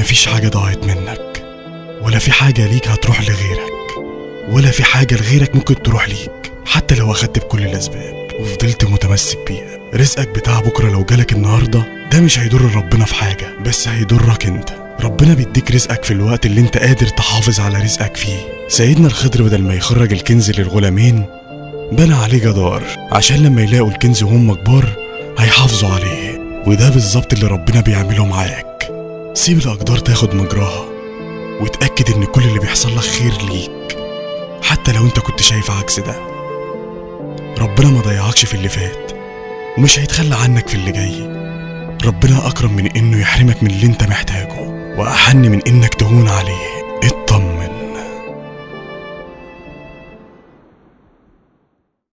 مفيش حاجة ضاعت منك ولا في حاجة ليك هتروح لغيرك ولا في حاجة لغيرك ممكن تروح ليك حتى لو أخدت بكل الأسباب وفضلت متمسك بيها رزقك بتاع بكرة لو جالك النهاردة ده مش هيضر ربنا في حاجة بس هيضرك انت ربنا بيديك رزقك في الوقت اللي انت قادر تحافظ على رزقك فيه سيدنا الخضر بدل ما يخرج الكنز للغلامين بنى عليه جدار عشان لما يلاقوا الكنز وهم كبار هيحافظوا عليه وده بالظبط اللي ربنا بيعمله معاك سيب الأقدار تاخد مجراها وتأكد إن كل اللي بيحصل لك خير ليك حتى لو أنت كنت شايف عكس ده ربنا ما ضيعكش في اللي فات ومش هيتخلى عنك في اللي جاي ربنا أكرم من إنه يحرمك من اللي أنت محتاجه وأحن من إنك تهون عليه اطمن